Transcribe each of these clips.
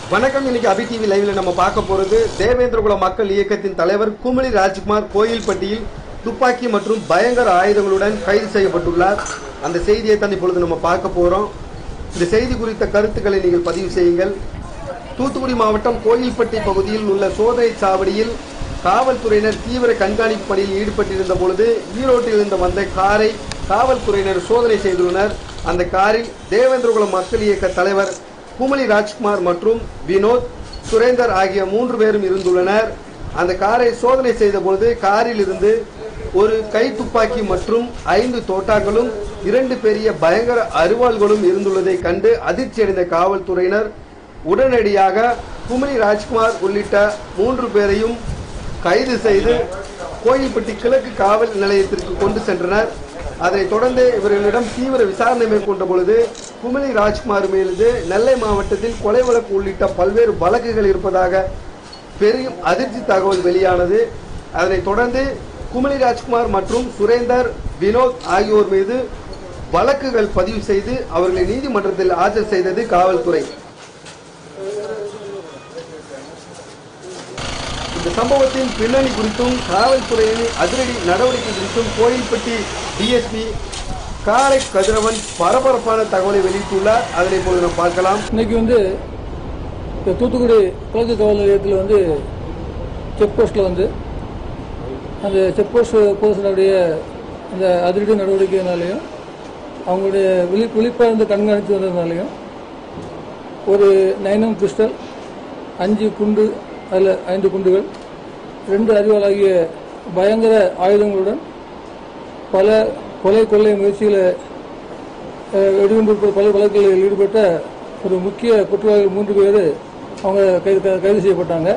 வணக்கம் இன்னைக்கு அபி டிவி லைவ்ல நம்ம பார்க்க போறது தேவேந்திரகுல மக்கள் இயக்கத்தின் தலைவர் குமிளி ராஜ்குமார் கோயில்பட்டியில் துப்பாக்கி மற்றும் பயங்கர ஆயுதங்களுடன் கைது செய்யப்பட்டுள்ளார் அந்த செய்தியை தான் இப்பொழுது நம்ம பார்க்க போறோம் இந்த செய்தி குறித்த கருத்துக்களை நீங்கள் பதிவு செய்யுங்கள் தூத்துக்குடி மாவட்டம் கோயில்பட்டி பகுதியில் உள்ள சோதனை சாவடியில் காவல்துறையினர் தீவிர கண்காணிப்பு பணியில் ஈடுபட்டிருந்த பொழுது ஈரோட்டில் இருந்து வந்த காரை காவல்துறையினர் சோதனை செய்துள்ளனர் அந்த காரில் தேவேந்திரகுல மக்கள் இயக்க தலைவர் குமளி ராஜ்குமார் மற்றும் வினோத் சுரேந்தர் ஆகிய மூன்று பேரும் இருந்துள்ளனர் அந்த காரை சோதனை செய்த பொழுது காரில் இருந்து ஒரு கை துப்பாக்கி மற்றும் ஐந்து தோட்டாக்களும் இரண்டு பெரிய பயங்கர அருவாள்களும் இருந்துள்ளதை கண்டு அதிர்ச்சியடைந்த காவல்துறையினர் உடனடியாக குமரி ராஜ்குமார் உள்ளிட்ட மூன்று பேரையும் கைது செய்து கோயில்பட்டி கிழக்கு காவல் நிலையத்திற்கு கொண்டு சென்றனர் அதைத் தொடர்ந்து இவர்களிடம் தீவிர விசாரணை மேற்கொண்ட பொழுது குமரி ராஜ்குமார் மீது நெல்லை மாவட்டத்தில் கொலை வழக்கு உள்ளிட்ட பல்வேறு வழக்குகள் இருப்பதாக பெரும் அதிர்ச்சி தகவல் வெளியானது அதனைத் தொடர்ந்து குமரி ராஜ்குமார் மற்றும் சுரேந்தர் வினோத் ஆகியோர் மீது வழக்குகள் பதிவு செய்து அவர்களை நீதிமன்றத்தில் ஆஜர் செய்தது காவல்துறை இந்த சம்பவத்தின் பின்னணி குறித்தும் காவல்துறையின் அதிரடி நடவடிக்கை குறித்தும் கோயில்பட்டி டிஎஸ்பி காரை கதிரவன் பரபரப்பான தகவலை வெளியிட்டுள்ளார் அதனை இப்பொழுது நாம் பார்க்கலாம் இன்னைக்கு வந்து இந்த தூத்துக்குடி கிழக்கு காவல் நிலையத்தில் வந்து செக் போஸ்ட்டில் வந்து அந்த செக் போஸ்ட் போலீஸினுடைய அந்த அதிரடி நடவடிக்கையினாலையும் அவங்களுடைய விழி விழிப்பார்ந்து கண்காணித்து வந்ததுனாலையும் ஒரு நைனம் பிஸ்டல் அஞ்சு குண்டு அதில் ஐந்து குண்டுகள் ரெண்டு அறிவாளாகிய பயங்கர ஆயுதங்களுடன் பல கொலை கொள்ளை முயற்சியில் வெடிகுண்டு உட்பட பல வழக்குகளில் ஈடுபட்ட ஒரு முக்கிய குற்றவாளிகள் மூன்று பேர் அவங்க கைது க- கைது செய்யப்பட்டாங்க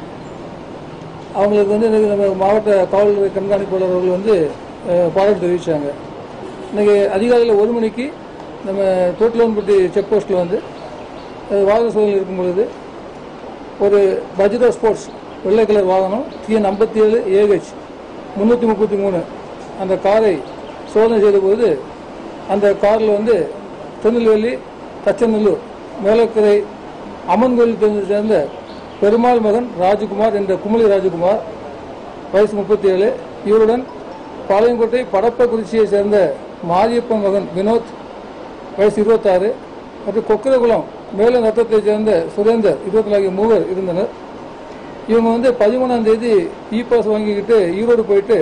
அவங்களுக்கு வந்து இன்னைக்கு நம்ம மாவட்ட காவல்துறை கண்காணிப்பாளர் அவர்கள் வந்து அஹ், பாராட்டு தெரிவித்தாங்க இன்னைக்கு அதிகாலையில் ஒரு மணிக்கு நம்ம தோட்டிலவன்பட்டி செக் போஸ்ட்டில் வந்து அஹ், வாகன சோதனையில் இருக்கும் பொழுது ஒரு பஜ்ரா ஸ்போர்ட்ஸ் வெள்ளை கலர் வாகனம் டிஎன் ஐம்பத்தி ஏழு ஏஹெச் முந்நூற்றி முப்பத்தி மூணு அந்த காரை சோதனை செய்தபோது அந்த காரில் வந்து திருநெல்வேலி தச்சநல்லூர் மேலக்கரை அம்மன் கோயில் தெருவை சேர்ந்த பெருமாள் மகன் ராஜகுமார் என்ற குமளி ராஜகுமார் வயசு முப்பத்தி ஏழு இவருடன் பாளையங்கோட்டை படப்பக்குறிச்சியை சேர்ந்த மாரியப்பன் மகன் வினோத் வயசு இருபத்தாறு மற்றும் கொக்கிரகுளம் மேலும் நத்தத்தை சேர்ந்த சுரேந்தர் இருபத்தி நாலு மூவர் இருந்தனர் இவங்க வந்து பதிமூணாம் தேதி இ பாஸ் வாங்கிக்கிட்டு ஈரோடு போயிட்டு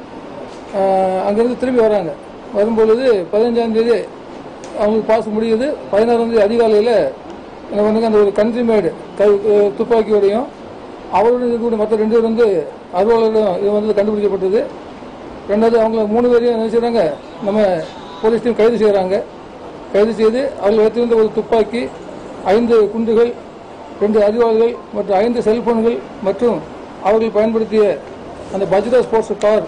ஆஹ், அங்கிருந்து திரும்பி வராங்க வரும்பொழுது பதினஞ்சாம் தேதி அவங்களுக்கு பாஸ் முடியுது பதினாறாம் தேதி அதிகாலையில் என்ன பண்ணுங்க அந்த ஒரு கண்ட்ரி மேடு கை அஹ், துப்பாக்கியோடையும் அவருடன் இருக்கக்கூடிய மற்ற ரெண்டு பேர் வந்து அலுவலரும் இது வந்து கண்டுபிடிக்கப்பட்டது ரெண்டாவது அவங்கள மூணு பேரையும் என்ன செய்றாங்க நம்ம போலீஸ் டீம் கைது செய்கிறாங்க கைது செய்து அவர்கள் வைத்திருந்த ஒரு துப்பாக்கி ஐந்து குண்டுகள் ரெண்டு அறிவாள்கள் மற்றும் ஐந்து செல்போன்கள் மற்றும் அவர்கள் பயன்படுத்திய அந்த பஜ்ரா ஸ்போர்ட்ஸ் கார்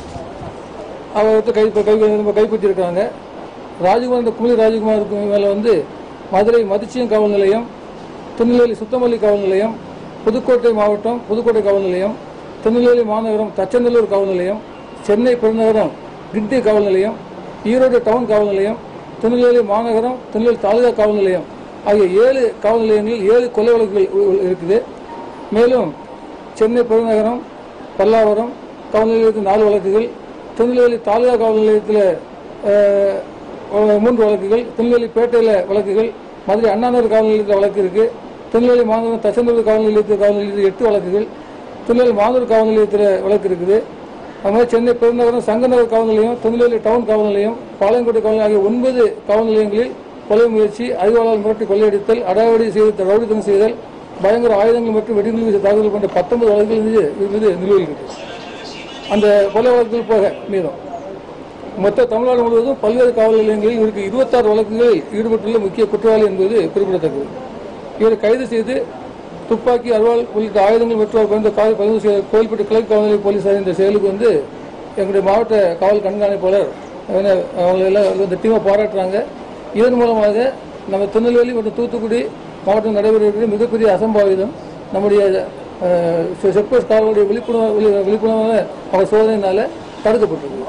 அவர்கிட்ட கை கை நம்ம கைப்பற்றியிருக்காங்க ராஜகுமார் இந்த குமரி ராஜகுமாருக்கு மேலே வந்து மதுரை மதிச்சியம் காவல் நிலையம் திருநெல்வேலி சுத்தமல்லி காவல் நிலையம் புதுக்கோட்டை மாவட்டம் புதுக்கோட்டை காவல் நிலையம் திருநெல்வேலி மாநகரம் தச்சநல்லூர் காவல் நிலையம் சென்னை பெருநகரம் கிண்டி காவல் நிலையம் ஈரோடு டவுன் காவல் நிலையம் திருநெல்வேலி மாநகரம் திருநெல்வேலி தாலுகா காவல் நிலையம் ஆகிய ஏழு காவல் நிலையங்களில் ஏழு கொலை வழக்குகள் உ- உ- இருக்குது மேலும் சென்னை பெருநகரம் பல்லாவரம் காவல் நிலையத்தில் நாலு வழக்குகள் திருநெல்வேலி தாலுகா காவல் நிலையத்தில் அஹ், அஹ், மூன்று வழக்குகள் திருநெல்வேலி பேட்டையில் வழக்குகள் மதுரை அண்ணாநகர் காவல் நிலையத்தில் வழக்கு இருக்கு திருநெல்வேலி மாநகரம் தச்சநல்லூர் காவல் நிலையத்தில் காவல் நிலையத்தில் எட்டு வழக்குகள் திருநெல்வேலி மாநூர் காவல் நிலையத்தில் வழக்கு இருக்குது அது மாதிரி சென்னை பெருநகரம் சங்கநகர் காவல் நிலையம் திருநெல்வேலி டவுன் காவல் நிலையம் பாளையங்கோட்டை காவல் நிலையம் ஆகிய ஒன்பது காவல் நிலையங்களில் கொலை முயற்சி அறிவாளர் மிரட்டி கொள்ளையடித்தல் அடாவடி செய்தல் ரவுடித்தனம் செய்தல் பயங்கர ஆயுதங்கள் மற்றும் வெடிகுண்டு வீச தாக்குதல் போன்ற பத்தொன்பது வழக்குகள் மீது இவர் மீது நிலுவையில் இருக்கு அந்த கொலை வழக்குகள் போக மீதம் மொத்த தமிழ்நாடு முழுவதும் பல்வேறு காவல் நிலையங்களில் இவருக்கு இருபத்தாறு வழக்குகளில் ஈடுபட்டுள்ள முக்கிய குற்றவாளி என்பது குறிப்பிடத்தக்கது இவரை கைது செய்து துப்பாக்கி அருவாள் உள்ளிட்ட ஆயுதங்கள் மற்றும் அவர் பயந்த காவல் பதிவு செய்த கோயில்பட்டி கிழக்கு காவல் நிலைய போலீசார் இந்த செயலுக்கு வந்து எங்களுடைய மாவட்ட காவல் கண்காணிப்பாளர் அவங்க அவங்க எல்லாம் இந்த டீமை பாராட்டுறாங்க இதன் மூலமாக நம்ம திருநெல்வேலி மற்றும் தூத்துக்குடி மாவட்டம் நடைபெறுகிற மிகப்பெரிய அசம்பாவிதம் நம்முடைய அஹ், செ- செக்போஸ்ட் காவலுடைய விழிப்புணர்வு விழி- விழிப்புணர்வான அவர் சோதனையினால தடுக்கப்பட்டிருக்கு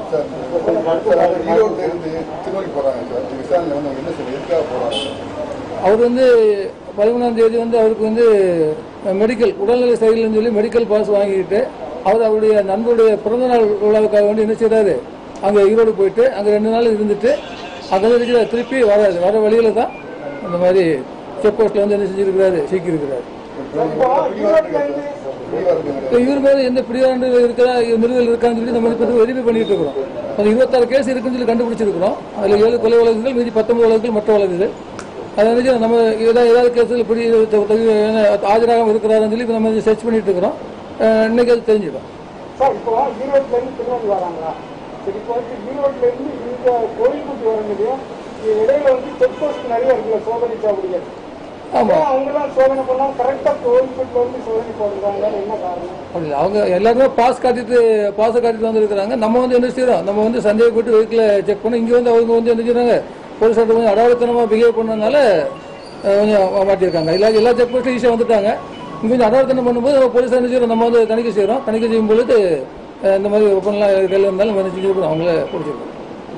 சார் ஈரோட்ல இருந்து திருநெல்வேலி போறாங்க சார் விசாரணை வந்து அவங்க என்ன சார் எதுக்காக போறாங்க அவர் வந்து பதிமூணாம் தேதி வந்து அவருக்கு வந்து மெடிக்கல் உடல்நிலை சரியில்லைன்னு சொல்லி மெடிக்கல் பாஸ் வாங்கிக்கிட்டு அவர் அவருடைய நண்பருடைய பிறந்தநாள் விழாவுக்காக வேண்டி என்ன செய்றாரு அங்கே ஈரோடு போயிட்டு அங்கே ரெண்டு நாள் இருந்துட்டு அங்கே இருக்கிற திருப்பி வராது வர வழியில தான் அந்த மாதிரி செக் போஸ்ட்ல வந்து என்ன செஞ்சிருக்கிறாரு சிக்கியிருக்கிறாரு இப்போ ஈரோட்ல இருந்து இப்போ இவர் மேல எந்த பிடிவாண்டு இருக்கிறா நிறுவல் இருக்கான்னு சொல்லி நம்ம இப்போ வெரிஃபை பண்ணிட்டு இருக்கிறோம் அது இருபத்தாறு கேஸ் இருக்குன்னு சொல்லி கண்டுபிடிச்சிருக்கிறோம் அதில் ஏழு கொலை வழக்குகள் மீதி பத்தொன்பது வழக்குகள் மற்ற வழக்குகள் அதை வந்து நம்ம ஏதாவது ஏதாவது கேஸில் இப்படி ஆஜராகாமல் இருக்கிறாருன்னு சொல்லி இப்ப நம்ம சர்ச் பண்ணிட்டு இருக்கிறோம் அஹ் இன்னைக்கு அது தெரிஞ்சிடும் சார் இப்போ ஈரோட்ல இருந்து திருநெல்வேலி வராங்களா சரி இப்போ வந்து ஈரோட்ல இருந்து இந்த கோயில்பட்டி வரங்களையும் இடையில வந்து செக் போஸ்ட் நிறைய இருக்குல்ல சோதனை சாவடிகள் ஆமாம் அவங்க எல்லாம் சோதனை பண்ணாம கரெக்டா கோயில்பட்டில வந்து சோதனை போடுறாங்க என்ன காரணம் அப்படி இல்லை. அவங்க எல்லாருமே பாஸ் காட்டிட்டு பாஸை காட்டிட்டு வந்துருக்காங்க நம்ம வந்து என்ன செய்யறோம் நம்ம வந்து சந்தேகப்பட்டு வெஹிக்கிளை செக் பண்ணோம் இங்கே வந்து அவங்க வந்து என்ன செய்றாங்க போலீஸ் கொஞ்சம் அடாவடித்தனமாக பிஹேவ் பண்ணதுனால அஹ், கொஞ்சம் மாட்டியிருக்காங்க எல்லா எல்லா செக் போஸ்ட்டும் ஈஸியாக வந்துட்டாங்க இங்கே கொஞ்சம் அடாவடித்தனம் பண்ணும்போது நம்ம போலீஸ் என்ன செய்யறோம் நம்ம வந்து தணிக்கை செய்கிறோம் தணிக்கை செய்யும் பொழுது அஹ், இந்த மாதிரி வெப்பன்லாம் கையில் இருந்தாலும் நம்ம என்ன செஞ்சுருக்கோம் அவங்கள பிடிச்சிருக்கோம்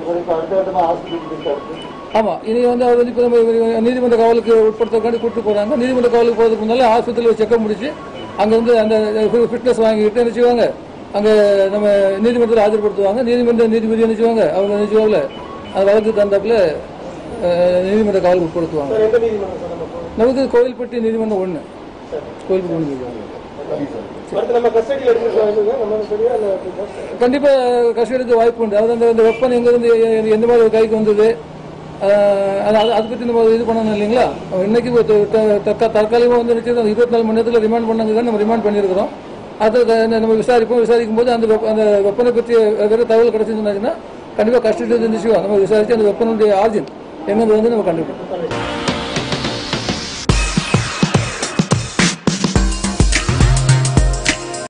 ஆமாம் இனி வந்து அவர் வந்து இப்போ நம்ம இவர் நீதிமன்ற காவலுக்கு உட்படுத்தக்காண்டி கூப்பிட்டு போகிறாங்க நீதிமன்ற காவலுக்கு போகிறதுக்கு முன்னால ஆஸ்பத்திரியில் செக்கப் முடிச்சு அங்கே வந்து அந்த ஃபிட்னஸ் வாங்கிக்கிட்டு என்ன செய்வாங்க அங்கே நம்ம நீதிமன்றத்தில் ஆஜர்படுத்துவாங்க நீதிமன்ற நீதிபதி என்ன செய்வாங்க அவங்க என்ன செய்வாங்கல்ல அந்த வழக்கு தந்தாப்புல அஹ், நீதிமன்ற காவலுக்கு உட்படுத்துவாங்க எந்த நீதிமன்றம் சார் நம்ம போகணும்? நமக்கு கோவில்பட்டி நீதிமன்றம் ஒன்று கோவில்பட்டி ஒன்று நீதிமன்றம் அடுத்து நம்ம கஸ்டடியில் எடுத்து சார் நம்ம சரியா இல்லை எப்படி சார்? கண்டிப்பா கஷ்டம் எடுக்க வாய்ப்பு உண்டு அதாவது அந்த அந்த வெப்பன் எங்க இருந்து எ- எந்த மாதிரி ஒரு கைக்கு வந்தது ஆஹ் அது அது- அதை பத்தி நம்ம இது பண்ணணும் இல்லைங்களா அவன் இன்னைக்கு ஒரு த- த- தற்கா தற்காலிகமாக வந்து நினைச்சது அந்த இருபத்தி நாலு மணி நேரத்தில் ரிமாண்ட் பண்ணாங்க தான் நம்ம ரிமாண்ட் பண்ணியிருக்கிறோம் அதை த- நம்ம விசாரிப்போம் விசாரிக்கும் போது அந்த வெப்ப- அந்த வெப்பனை பற்றி வேற தகவல் கிடைச்சிருந்துச்சுன்னா கண்டிப்பா கஷ்டத்தை நிச்சயம் நம்ம விசாரிச்சு அந்த வெப்பனுடைய ஆர்ஜின் என்னது வந்து நம்ம கண்டுபிடிப்போம்